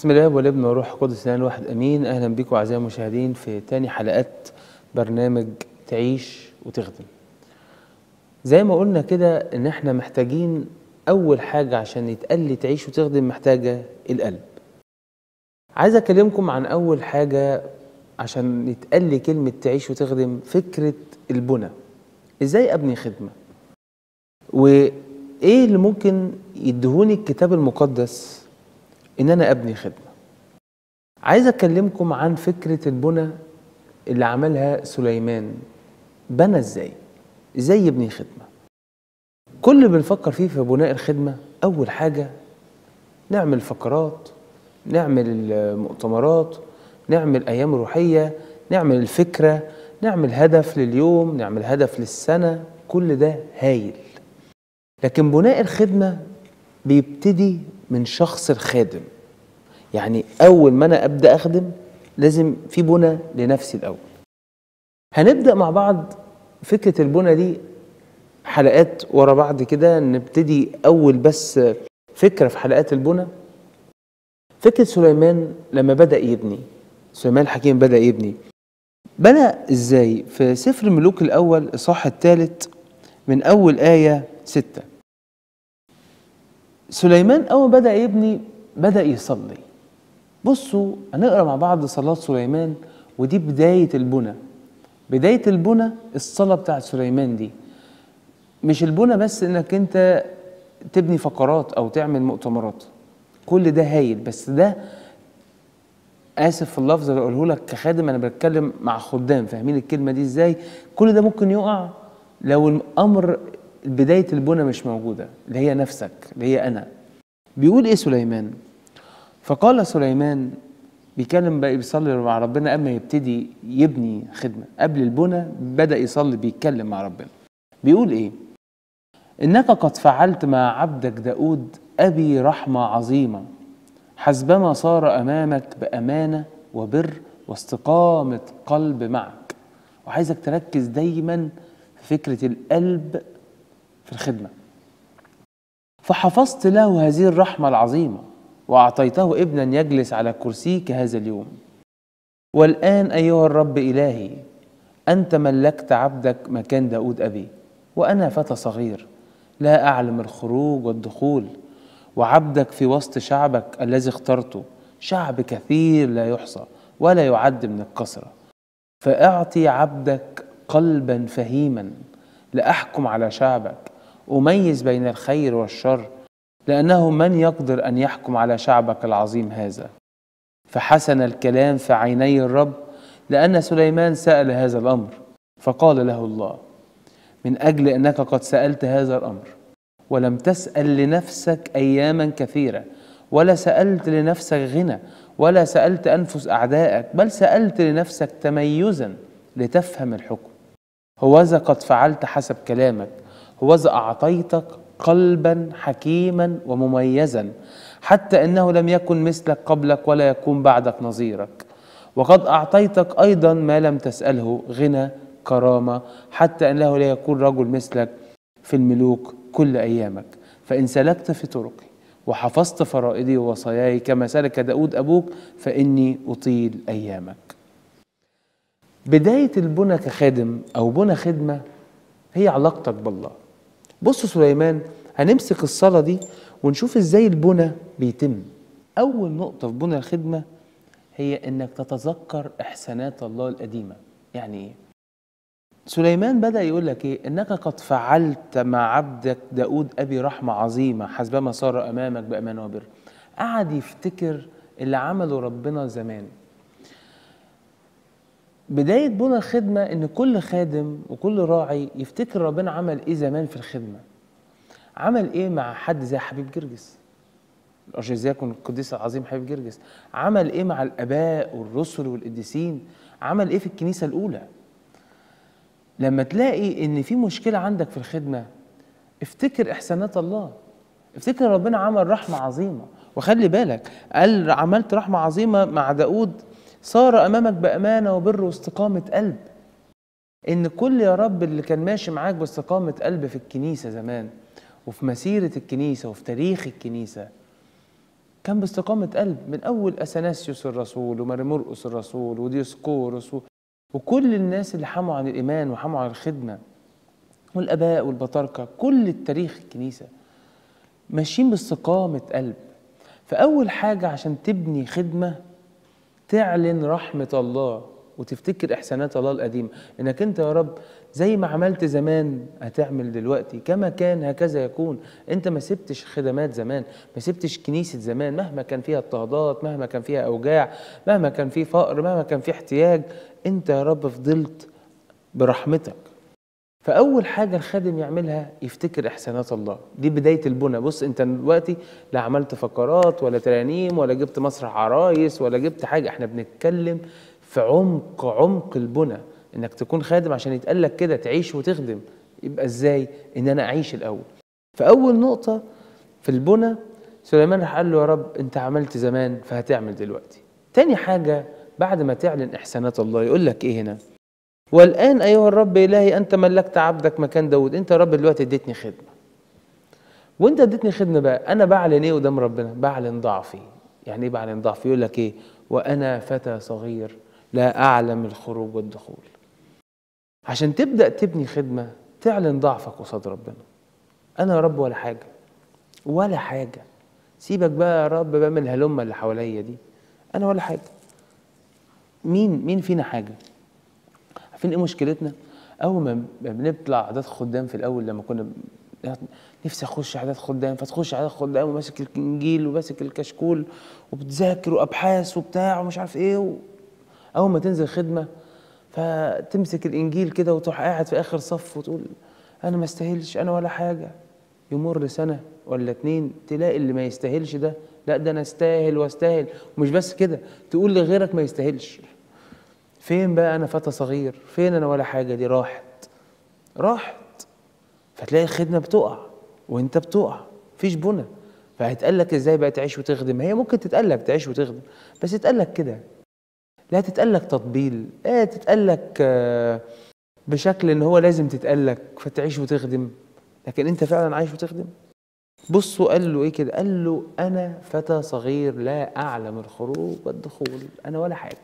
بسم الله والابن والروح القدس الان الواحد امين اهلا بكم اعزائي المشاهدين في تاني حلقات برنامج تعيش وتخدم زي ما قلنا كده ان احنا محتاجين اول حاجه عشان يتقال لي تعيش وتخدم محتاجه القلب عايز اكلمكم عن اول حاجه عشان يتقال لي كلمه تعيش وتخدم فكره البنى ازاي ابني خدمه وايه اللي ممكن يدهوني الكتاب المقدس ان انا ابني خدمه عايز اكلمكم عن فكره البنى اللي عملها سليمان بنى ازاي ازاي يبني خدمه كل اللي بنفكر فيه في بناء الخدمه اول حاجه نعمل فقرات نعمل مؤتمرات نعمل ايام روحيه نعمل الفكره نعمل هدف لليوم نعمل هدف للسنه كل ده هايل لكن بناء الخدمه بيبتدي من شخص الخادم يعني اول ما انا ابدا اخدم لازم في بنى لنفسي الاول هنبدا مع بعض فكره البنى دي حلقات ورا بعض كده نبتدي اول بس فكره في حلقات البنى فكره سليمان لما بدا يبني سليمان الحكيم بدا يبني بنى ازاي في سفر الملوك الاول اصحاح الثالث من اول ايه ستة سليمان اول ما بدا يبني بدا يصلي بصوا هنقرا مع بعض صلاه سليمان ودي بدايه البنى بدايه البنى الصلاه بتاعت سليمان دي مش البنى بس انك انت تبني فقرات او تعمل مؤتمرات كل ده هايل بس ده اسف في اللفظ اللي اقوله لك كخادم انا بتكلم مع خدام فاهمين الكلمه دي ازاي كل ده ممكن يقع لو الامر بدايه البنى مش موجوده اللي هي نفسك اللي هي انا بيقول ايه سليمان فقال سليمان بيكلم بقى بيصلي مع ربنا قبل ما يبتدي يبني خدمه قبل البنى بدا يصلي بيتكلم مع ربنا بيقول ايه انك قد فعلت مع عبدك داود ابي رحمه عظيمه حسبما صار امامك بامانه وبر واستقامه قلب معك وعايزك تركز دايما في فكره القلب في الخدمه فحفظت له هذه الرحمه العظيمه واعطيته ابنا يجلس على كرسيك هذا اليوم والان ايها الرب الهي انت ملكت عبدك مكان داود ابي وانا فتى صغير لا اعلم الخروج والدخول وعبدك في وسط شعبك الذي اخترته شعب كثير لا يحصى ولا يعد من الكثره فاعطي عبدك قلبا فهيما لاحكم على شعبك اميز بين الخير والشر لانه من يقدر ان يحكم على شعبك العظيم هذا فحسن الكلام في عيني الرب لان سليمان سال هذا الامر فقال له الله من اجل انك قد سالت هذا الامر ولم تسال لنفسك اياما كثيره ولا سالت لنفسك غنى ولا سالت انفس اعدائك بل سالت لنفسك تميزا لتفهم الحكم هوذا قد فعلت حسب كلامك هوذا اعطيتك قلبا حكيما ومميزا حتى انه لم يكن مثلك قبلك ولا يكون بعدك نظيرك وقد اعطيتك ايضا ما لم تساله غنى كرامه حتى انه لا يكون رجل مثلك في الملوك كل ايامك فان سلكت في طرقي وحفظت فرائدي ووصاياي كما سلك داود ابوك فاني اطيل ايامك بدايه البنى كخادم او بنى خدمه هي علاقتك بالله بص سليمان هنمسك الصلاة دي ونشوف ازاي البنى بيتم أول نقطة في بنى الخدمة هي إنك تتذكر إحسانات الله القديمة يعني إيه؟ سليمان بدأ يقول لك إيه؟ إنك قد فعلت مع عبدك داود أبي رحمة عظيمة حسبما صار أمامك بأمانة وبر قعد يفتكر اللي عمله ربنا زمان بداية بنى الخدمة إن كل خادم وكل راعي يفتكر ربنا عمل إيه زمان في الخدمة عمل إيه مع حد زي حبيب جرجس الأرشيزياكون القديس العظيم حبيب جرجس عمل إيه مع الآباء والرسل والقديسين عمل إيه في الكنيسة الأولى لما تلاقي إن في مشكلة عندك في الخدمة افتكر إحسانات الله افتكر ربنا عمل رحمة عظيمة وخلي بالك قال عملت رحمة عظيمة مع داود صار امامك بامانه وبر واستقامه قلب ان كل يا رب اللي كان ماشي معاك باستقامه قلب في الكنيسه زمان وفي مسيره الكنيسه وفي تاريخ الكنيسه كان باستقامة قلب من أول أثناسيوس الرسول ومرمرقس الرسول وديسقورس و- وكل الناس اللي حموا عن الإيمان وحموا عن الخدمة والآباء والبطاركة كل التاريخ الكنيسة ماشيين باستقامة قلب فأول حاجة عشان تبني خدمة تعلن رحمة الله وتفتكر إحسانات الله القديمة إنك أنت يا رب زي ما عملت زمان هتعمل دلوقتي كما كان هكذا يكون أنت ما سبتش خدمات زمان ما سبتش كنيسة زمان مهما كان فيها اضطهادات مهما كان فيها أوجاع مهما كان فيه فقر مهما كان فيه احتياج أنت يا رب فضلت برحمتك فاول حاجه الخادم يعملها يفتكر احسانات الله دي بدايه البنى بص انت دلوقتي لا عملت فقرات ولا ترانيم ولا جبت مسرح عرايس ولا جبت حاجه احنا بنتكلم في عمق عمق البنى انك تكون خادم عشان يتقال لك كده تعيش وتخدم يبقى ازاي ان انا اعيش الاول فاول نقطه في البنى سليمان راح قال له يا رب انت عملت زمان فهتعمل دلوقتي تاني حاجه بعد ما تعلن احسانات الله يقول لك ايه هنا والآن أيها الرب إلهي أنت ملكت عبدك مكان داود أنت يا رب دلوقتي اديتني خدمة وأنت اديتني خدمة بقى أنا بعلن إيه قدام ربنا بعلن ضعفي يعني إيه بعلن ضعفي يقول لك إيه وأنا فتى صغير لا أعلم الخروج والدخول عشان تبدأ تبني خدمة تعلن ضعفك قصاد ربنا أنا يا رب ولا حاجة ولا حاجة سيبك بقى يا رب بقى من الهلمة اللي حواليا دي أنا ولا حاجة مين مين فينا حاجة عارفين ايه مشكلتنا؟ اول ما بنطلع عادات خدام في الاول لما كنا ب- نفسي اخش عادات خدام فتخش عادات خدام وماسك الانجيل وماسك الكشكول وبتذاكر وابحاث وبتاع ومش عارف ايه و... اول ما تنزل خدمه فتمسك الانجيل كده وتروح قاعد في اخر صف وتقول انا ما استاهلش انا ولا حاجه يمر سنه ولا اتنين تلاقي اللي ما يستاهلش ده لا ده انا استاهل واستاهل ومش بس كده تقول لغيرك ما يستاهلش فين بقى انا فتى صغير فين انا ولا حاجه دي راحت راحت فتلاقي الخدمه بتقع وانت بتقع مفيش بنى فهيتقال لك ازاي بقى تعيش وتخدم هي ممكن تتقال لك تعيش وتخدم بس تتقال لك كده لا تتقال لك تطبيل لا تتقال لك آه، بشكل ان هو لازم تتقال لك فتعيش وتخدم لكن انت فعلا عايش وتخدم بصوا قال له ايه كده قال له انا فتى صغير لا اعلم الخروج والدخول انا ولا حاجه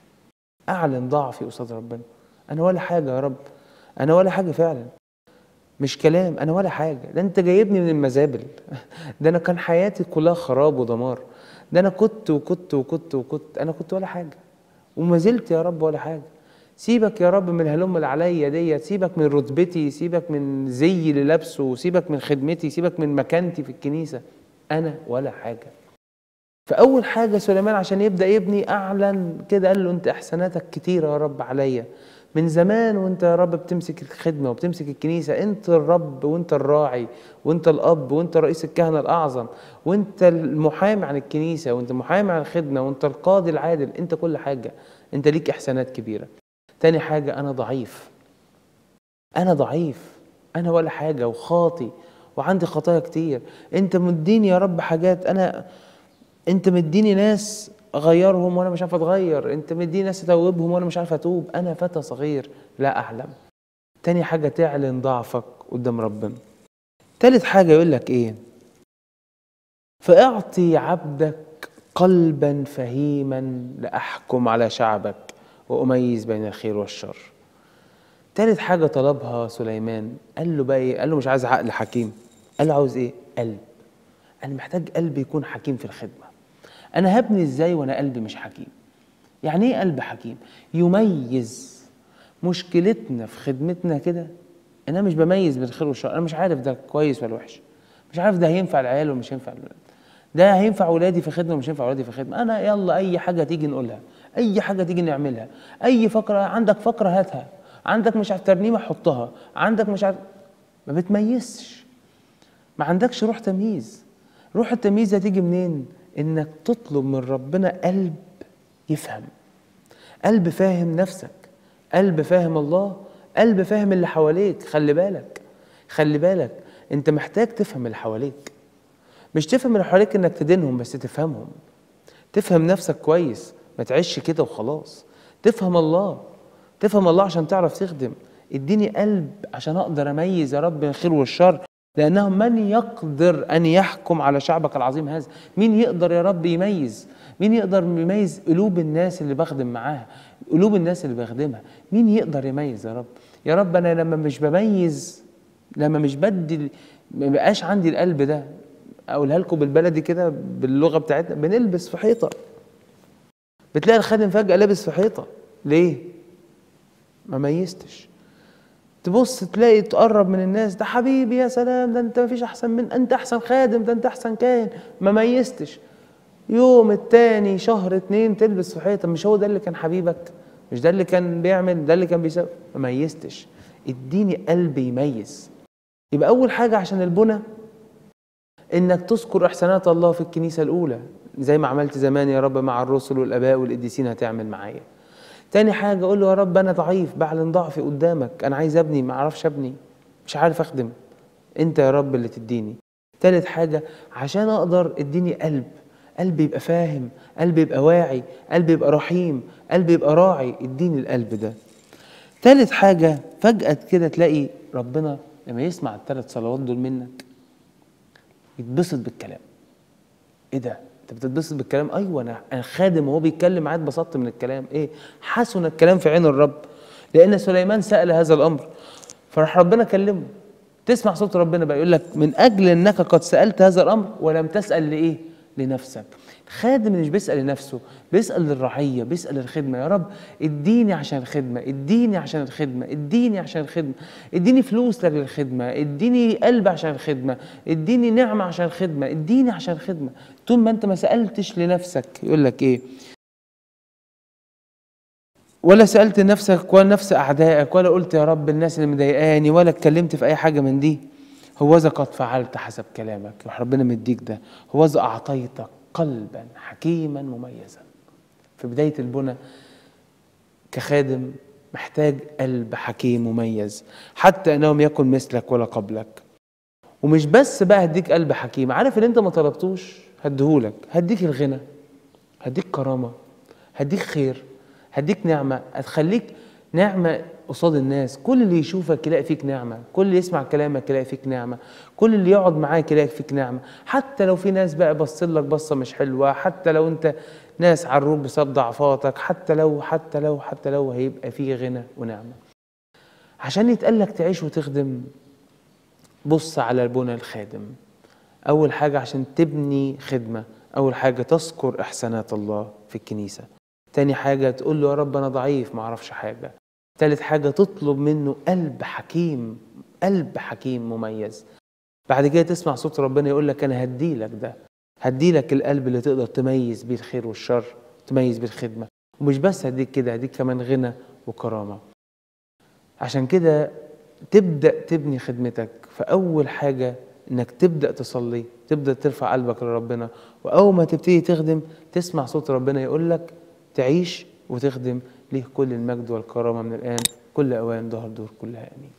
اعلن ضعفي قصاد ربنا انا ولا حاجه يا رب انا ولا حاجه فعلا مش كلام انا ولا حاجه ده انت جايبني من المزابل ده انا كان حياتي كلها خراب ودمار ده انا كنت وكنت وكنت وكنت انا كنت ولا حاجه وما زلت يا رب ولا حاجه سيبك يا رب من الهلم اللي عليا ديت سيبك من رتبتي سيبك من زي اللي لابسه سيبك من خدمتي سيبك من مكانتي في الكنيسه انا ولا حاجه فأول حاجة سليمان عشان يبدأ يبني أعلن كده قال له أنت إحساناتك كتيرة يا رب عليا من زمان وأنت يا رب بتمسك الخدمة وبتمسك الكنيسة أنت الرب وأنت الراعي وأنت الأب وأنت رئيس الكهنة الأعظم وأنت المحامي عن الكنيسة وأنت محامي عن الخدمة وأنت القاضي العادل أنت كل حاجة أنت ليك إحسانات كبيرة تاني حاجة أنا ضعيف أنا ضعيف أنا ولا حاجة وخاطي وعندي خطايا كتير أنت مديني يا رب حاجات أنا انت مديني ناس اغيرهم وانا مش عارف اتغير انت مديني ناس اتوبهم وانا مش عارف اتوب انا فتى صغير لا اعلم تاني حاجة تعلن ضعفك قدام ربنا تالت حاجة يقول لك ايه فاعطي عبدك قلبا فهيما لاحكم على شعبك واميز بين الخير والشر تالت حاجة طلبها سليمان قال له بقى ايه قال له مش عايز عقل حكيم قال له عاوز ايه قلب انا محتاج قلب يكون حكيم في الخدمه انا هبني ازاي وانا قلبي مش حكيم يعني ايه قلب حكيم يميز مشكلتنا في خدمتنا كده ان انا مش بميز بين الخير والشر انا مش عارف ده كويس ولا وحش مش عارف ده هينفع العيال ولا مش هينفع الولاد ده هينفع ولادي في خدمه ومش هينفع ولادي في خدمه انا يلا اي حاجه تيجي نقولها اي حاجه تيجي نعملها اي فقره عندك فقره هاتها عندك مش عارف ترنيمه حطها عندك مش عارف ما بتميزش ما عندكش روح تمييز روح التمييز هتيجي منين انك تطلب من ربنا قلب يفهم قلب فاهم نفسك قلب فاهم الله قلب فاهم اللي حواليك خلي بالك خلي بالك انت محتاج تفهم اللي حواليك مش تفهم اللي حواليك انك تدينهم بس تفهمهم تفهم نفسك كويس ما تعيش كده وخلاص تفهم الله تفهم الله عشان تعرف تخدم اديني قلب عشان اقدر اميز يا رب بين الخير والشر لأنه من يقدر أن يحكم على شعبك العظيم هذا مين يقدر يا رب يميز مين يقدر يميز قلوب الناس اللي بخدم معاها قلوب الناس اللي بخدمها مين يقدر يميز يا رب يا رب أنا لما مش بميز لما مش بدي ما بقاش عندي القلب ده اقولها لكم بالبلدي كده باللغه بتاعتنا بنلبس في حيطه بتلاقي الخادم فجاه لابس في حيطه ليه ما ميزتش تبص تلاقي تقرب من الناس ده حبيبي يا سلام ده انت ما فيش احسن من انت احسن خادم ده انت احسن كاهن ما ميزتش يوم التاني شهر اتنين تلبس في حيطه مش هو ده اللي كان حبيبك مش ده اللي كان بيعمل ده اللي كان بيسوي ما ميزتش اديني قلب يميز يبقى اول حاجه عشان البنى انك تذكر احسانات الله في الكنيسه الاولى زي ما عملت زمان يا رب مع الرسل والاباء والقديسين هتعمل معايا تاني حاجه اقول له يا رب انا ضعيف بعلن ضعفي قدامك انا عايز ابني ما اعرفش ابني مش عارف اخدم انت يا رب اللي تديني تالت حاجه عشان اقدر اديني قلب قلب يبقى فاهم قلب يبقى واعي قلب يبقى رحيم قلب يبقى راعي اديني القلب ده تالت حاجة فجأة كده تلاقي ربنا لما يسمع الثلاث صلوات دول منك يتبسط بالكلام ايه ده انت بتتبسط بالكلام ايوه انا انا خادم وهو بيتكلم معايا اتبسطت من الكلام ايه حسن الكلام في عين الرب لان سليمان سال هذا الامر فراح ربنا كلمه تسمع صوت ربنا بقى يقول لك من اجل انك قد سالت هذا الامر ولم تسال لايه لنفسك خادم مش بيسال لنفسه بيسال للرعيه بيسال للخدمه يا رب اديني عشان الخدمه اديني عشان الخدمه اديني عشان الخدمه اديني فلوس للخدمه اديني قلب عشان الخدمه اديني نعمه عشان الخدمه اديني عشان الخدمه طول ما انت ما سالتش لنفسك يقول لك ايه ولا سالت نفسك ولا نفس اعدائك ولا قلت يا رب الناس اللي مضايقاني ولا اتكلمت في اي حاجه من دي هوذا قد فعلت حسب كلامك يروح ربنا مديك ده هوذا اعطيتك قلبا حكيما مميزا في بدايه البنى كخادم محتاج قلب حكيم مميز حتى انهم يكن مثلك ولا قبلك ومش بس بقى هديك قلب حكيم عارف اللي انت ما طلبتوش هديهولك هديك الغنى هديك كرامه هديك خير هديك نعمه هتخليك نعمه قصاد الناس كل اللي يشوفك يلاقي فيك نعمه كل اللي يسمع كلامك يلاقي فيك نعمه كل اللي يقعد معاك يلاقي فيك نعمه حتى لو في ناس بقى بصلك بصه مش حلوه حتى لو انت ناس عروك بسبب ضعفاتك حتى لو حتى لو حتى لو هيبقى فيه غنى ونعمه عشان يتقالك تعيش وتخدم بص على البنى الخادم اول حاجه عشان تبني خدمه اول حاجه تذكر احسانات الله في الكنيسه تاني حاجه تقول له يا رب انا ضعيف ما اعرفش حاجه تالت حاجة تطلب منه قلب حكيم قلب حكيم مميز بعد كده تسمع صوت ربنا يقول لك أنا هديلك ده هديلك القلب اللي تقدر تميز بيه الخير والشر تميز بيه الخدمة ومش بس هديك كده هديك كمان غنى وكرامة عشان كده تبدأ تبني خدمتك فأول حاجة إنك تبدأ تصلي تبدأ ترفع قلبك لربنا وأول ما تبتدي تخدم تسمع صوت ربنا يقول لك تعيش وتخدم ليه كل المجد والكرامة من الآن كل أوان ظهر دور كلها آمين